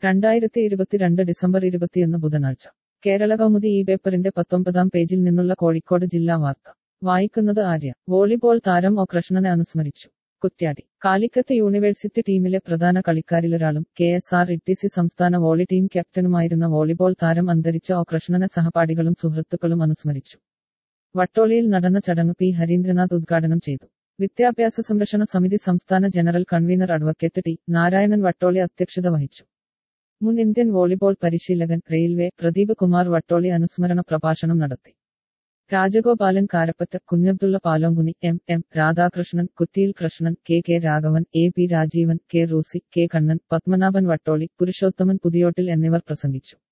രണ്ടായിരത്തി ഇരുപത്തിരണ്ട് ഡിസംബർ ഇരുപത്തിയൊന്ന് ബുധനാഴ്ച കേരള കൗമുദി ഈ പേപ്പറിന്റെ പത്തൊമ്പതാം പേജിൽ നിന്നുള്ള കോഴിക്കോട് ജില്ലാ വാർത്ത വായിക്കുന്നത് ആര്യ വോളിബോൾ താരം ഒ കൃഷ്ണനെ അനുസ്മരിച്ചു കുറ്റ്യാടി കാലിക്കത്ത് യൂണിവേഴ്സിറ്റി ടീമിലെ പ്രധാന കളിക്കാരിലൊരാളും കെ എസ് ആർ ഇ സംസ്ഥാന വോളി ടീം ക്യാപ്റ്റനുമായിരുന്ന വോളിബോൾ താരം അന്തരിച്ച ഒ കൃഷ്ണനെ സഹപാഠികളും സുഹൃത്തുക്കളും അനുസ്മരിച്ചു വട്ടോളിയിൽ നടന്ന ചടങ്ങ് പി ഹരീന്ദ്രനാഥ് ഉദ്ഘാടനം ചെയ്തു വിദ്യാഭ്യാസ സംരക്ഷണ സമിതി സംസ്ഥാന general convener advocate T Narayanan Vattoli അധ്യക്ഷത വഹിച്ചു മുൻ ഇന്ത്യൻ വോളിബോൾ പരിശീലകൻ റെയിൽവേ പ്രദീപ് കുമാർ വട്ടോളി അനുസ്മരണ പ്രഭാഷണം നടത്തി Rajagopalan Karapatta Kunhabdulla Palonkuni M M Radhakrishnan Kuttiyil Krishnan K K Raghavan A P Rajeevan K Roosi K Kannan Padmanabhan Vattoli Purushothaman Puthiyottil എന്നിവർ പ്രസംഗിച്ചു